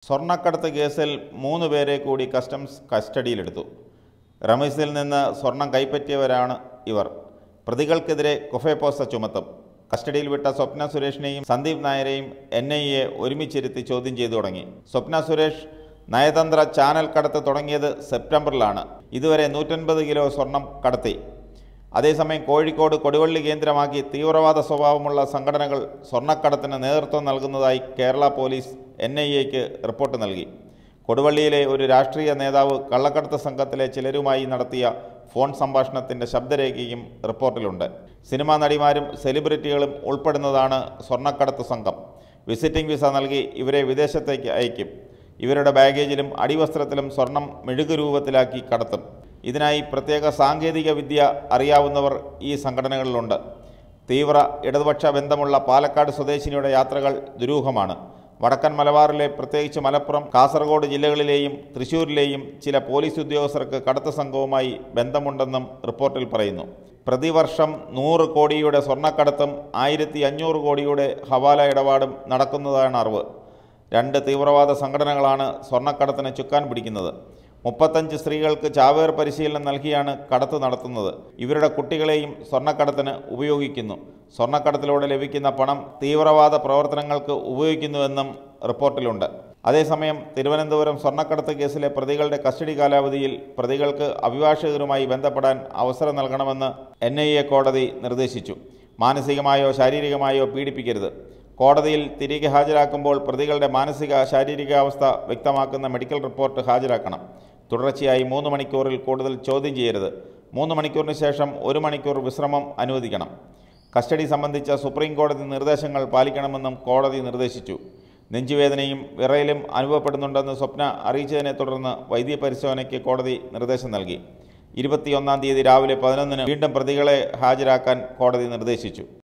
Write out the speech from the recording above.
സ്വർണ്ണക്കടത്ത് കേസിൽ മൂന്ന് പേരെ കൂടി കസ്റ്റംസ് കസ്റ്റഡിയിലെടുത്തു റമീസിൽ നിന്ന് സ്വർണം കൈപ്പറ്റിയവരാണ് ഇവർ പ്രതികൾക്കെതിരെ കുഫേപ്പോസ ചുമത്തും കസ്റ്റഡിയിൽ വിട്ട സ്വപ്ന സുരേഷിനെയും സന്ദീപ് നായരെയും എൻ ഐ എ ഒരുമിച്ചിരുത്തി ചോദ്യം ചെയ്തു തുടങ്ങി സ്വപ്ന സുരേഷ് നയതന്ത്ര ചാനൽ കടത്ത് തുടങ്ങിയത് സെപ്റ്റംബറിലാണ് ഇതുവരെ നൂറ്റൻപത് കിലോ സ്വർണം കടത്തി അതേസമയം കോഴിക്കോട് കൊടുവള്ളി കേന്ദ്രമാക്കി തീവ്രവാദ സ്വഭാവമുള്ള സംഘടനകൾ സ്വർണ്ണക്കടത്തിന് നേതൃത്വം നൽകുന്നതായി കേരള പോലീസ് എൻ ഐ എക്ക് റിപ്പോർട്ട് നൽകി കൊടുവള്ളിയിലെ ഒരു രാഷ്ട്രീയ നേതാവ് കള്ളക്കടത്ത് സംഘത്തിലെ ചിലരുമായി നടത്തിയ ഫോൺ സംഭാഷണത്തിൻ്റെ ശബ്ദരേഖയും റിപ്പോർട്ടിലുണ്ട് സിനിമാ നടിമാരും സെലിബ്രിറ്റികളും ഉൾപ്പെടുന്നതാണ് സ്വർണ്ണക്കടത്ത് സംഘം വിസിറ്റിംഗ് വിസ നൽകി ഇവരെ വിദേശത്തേക്ക് അയക്കും ഇവരുടെ ബാഗേജിലും അടിവസ്ത്രത്തിലും സ്വർണം മെഴുകു രൂപത്തിലാക്കി കടത്തും ഇതിനായി പ്രത്യേക സാങ്കേതിക വിദ്യ അറിയാവുന്നവർ ഈ സംഘടനകളിലുണ്ട് തീവ്ര ഇടതുപക്ഷ ബന്ധമുള്ള പാലക്കാട് സ്വദേശിനിയുടെ യാത്രകൾ ദുരൂഹമാണ് വടക്കൻ മലബാറിലെ പ്രത്യേകിച്ച് മലപ്പുറം കാസർഗോഡ് ജില്ലകളിലെയും തൃശൂരിലെയും ചില പോലീസ് ഉദ്യോഗസ്ഥർക്ക് കടത്ത് സംഘവുമായി ബന്ധമുണ്ടെന്നും റിപ്പോർട്ടിൽ പറയുന്നു പ്രതിവർഷം നൂറ് കോടിയുടെ സ്വർണ്ണക്കടത്തും ആയിരത്തി അഞ്ഞൂറ് കോടിയുടെ ഹവാല ഇടപാടും നടക്കുന്നതാണ് അറിവ് രണ്ട് തീവ്രവാദ സംഘടനകളാണ് സ്വർണ്ണക്കടത്തിന് ചുക്കാൻ പിടിക്കുന്നത് മുപ്പത്തഞ്ച് സ്ത്രീകൾക്ക് ചാവേർ പരിശീലനം നൽകിയാണ് കടത്ത് നടത്തുന്നത് ഇവരുടെ കുട്ടികളെയും സ്വർണ്ണക്കടത്തിന് ഉപയോഗിക്കുന്നു സ്വർണ്ണക്കടത്തിലൂടെ ലഭിക്കുന്ന പണം തീവ്രവാദ പ്രവർത്തനങ്ങൾക്ക് ഉപയോഗിക്കുന്നുവെന്നും റിപ്പോർട്ടിലുണ്ട് അതേസമയം തിരുവനന്തപുരം സ്വർണ്ണക്കടത്ത് കേസിലെ പ്രതികളുടെ കസ്റ്റഡി കാലാവധിയിൽ പ്രതികൾക്ക് അഭിഭാഷകരുമായി ബന്ധപ്പെടാൻ അവസരം നൽകണമെന്ന് എൻ ഐ എ കോടതി നിർദ്ദേശിച്ചു മാനസികമായോ ശാരീരികമായോ പീഡിപ്പിക്കരുത് കോടതിയിൽ തിരികെ ഹാജരാക്കുമ്പോൾ പ്രതികളുടെ മാനസിക ശാരീരികാവസ്ഥ വ്യക്തമാക്കുന്ന മെഡിക്കൽ റിപ്പോർട്ട് ഹാജരാക്കണം തുടർച്ചയായി മൂന്ന് മണിക്കൂറിൽ കൂടുതൽ ചോദ്യം ചെയ്യരുത് മൂന്ന് മണിക്കൂറിന് ശേഷം ഒരു മണിക്കൂർ വിശ്രമം അനുവദിക്കണം കസ്റ്റഡി സംബന്ധിച്ച സുപ്രീം കോടതി നിർദ്ദേശങ്ങൾ പാലിക്കണമെന്നും കോടതി നിർദ്ദേശിച്ചു നെഞ്ചുവേദനയും വിറയലും അനുഭവപ്പെടുന്നുണ്ടെന്ന് സ്വപ്ന അറിയിച്ചതിനെ തുടർന്ന് വൈദ്യപരിശോധനയ്ക്ക് കോടതി നിർദ്ദേശം നൽകി ഇരുപത്തിയൊന്നാം തീയതി രാവിലെ പതിനൊന്നിന് വീണ്ടും പ്രതികളെ ഹാജരാക്കാൻ കോടതി നിർദ്ദേശിച്ചു